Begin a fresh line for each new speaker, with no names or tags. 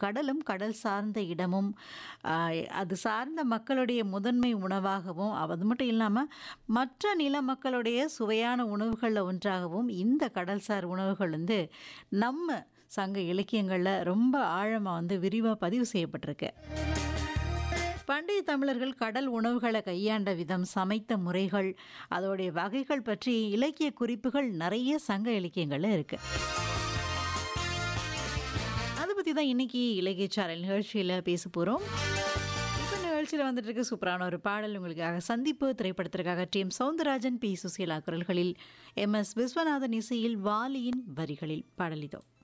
கடலும் கடல் சார்ந்த இடமும் ஆஹ், அது சார்ந்த மக்களுடைய முதன்மை உணவாகவும் அது மட்டும் இல்லாமல் மற்ற நில மக்களுடைய சுவையான உணவுகளில் ஒன்றாகவும் இந்த கடல்சார் உணவுகள் வந்து நம்ம சங்க இலக்கியங்களில் ரொம்ப ஆழமாக வந்து விரிவாக பதிவு செய்யப்பட்டிருக்கு பண்டைய தமிழர்கள் கடல் உணவுகளை கையாண்ட விதம் சமைத்த முறைகள் அதோடைய வகைகள் பற்றி இலக்கிய குறிப்புகள் நிறைய சங்க இலக்கியங்கள்ல இருக்கு அதை பற்றி தான் இன்னைக்கு இலக்கிய சாரல் நிகழ்ச்சியில் பேச போகிறோம் இப்போ நிகழ்ச்சியில் வந்துட்டு இருக்க சூப்பரான ஒரு பாடல் உங்களுக்காக சந்திப்பு திரைப்படத்திற்காக T M Soundararajan P Susheela குரல்களில் எம் எஸ் விஸ்வநாதன் இசையில் வாலியின் வரிகளில் பாடல் இதோ